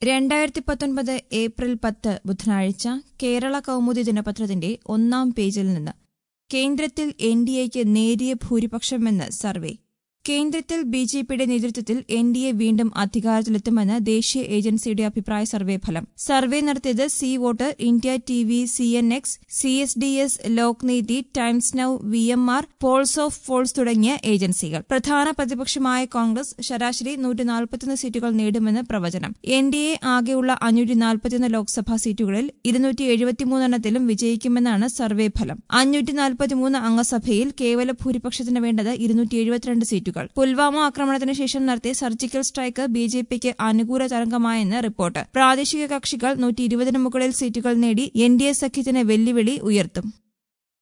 രണ്ടായിരത്തി പത്തൊൻപത് ഏപ്രിൽ പത്ത് ബുധനാഴ്ച കേരള കൗമുദി ദിനപത്രത്തിന്റെ ഒന്നാം പേജിൽ നിന്ന് കേന്ദ്രത്തിൽ എൻ ഡി എക്ക് നേരിയ ഭൂരിപക്ഷമെന്ന് സർവേ കേന്ദ്രത്തിൽ ബി ജെ പിയുടെ നേതൃത്വത്തിൽ എൻ ഡി എ വീണ്ടും അധികാരത്തിലെത്തുമെന്ന് ദേശീയ ഏജൻസിയുടെ അഭിപ്രായ സർവേ ഫലം സർവേ നടത്തിയത് C voter India T V C N X C S D S Lokniti Times Now V M R polls of polls തുടങ്ങിയ ഏജൻസികൾ പ്രധാന പ്രതിപക്ഷമായ കോൺഗ്രസ് ശരാശരി നൂറ്റി നാൽപ്പത്തിയൊന്ന് സീറ്റുകൾ നേടുമെന്ന് പ്രവചനം എൻ ഡി എ ആകെയുള്ള അഞ്ഞൂറ്റി നാൽപ്പത്തിയൊന്ന് ലോക്സഭാ സീറ്റുകളിൽ ഇരുന്നൂറ്റി എഴുപത്തിമൂന്നെണ്ണത്തിലും വിജയിക്കുമെന്നാണ് സർവേ ഫലം അഞ്ഞൂറ്റി നാൽപ്പത്തിമൂന്ന് അംഗസഭയിൽ കേവല ഭൂരിപക്ഷത്തിന് വേണ്ടത് ഇരുന്നൂറ്റി എഴുപത്തിരണ്ട് സീറ്റുകൾ പുൽവാമ ആക്രമണത്തിന് ശേഷം നടത്തിയ സർജിക്കൽ സ്ട്രൈക്ക് ബി ജെ പിക്ക് അനുകൂല തരംഗമായെന്ന് റിപ്പോർട്ട് പ്രാദേശിക കക്ഷികൾ നൂറ്റി ഇരുപതിന് മുകളിൽ സീറ്റുകൾ നേടി എൻ ഡി എ സഖ്യത്തിന് വെല്ലുവിളി ഉയർത്തും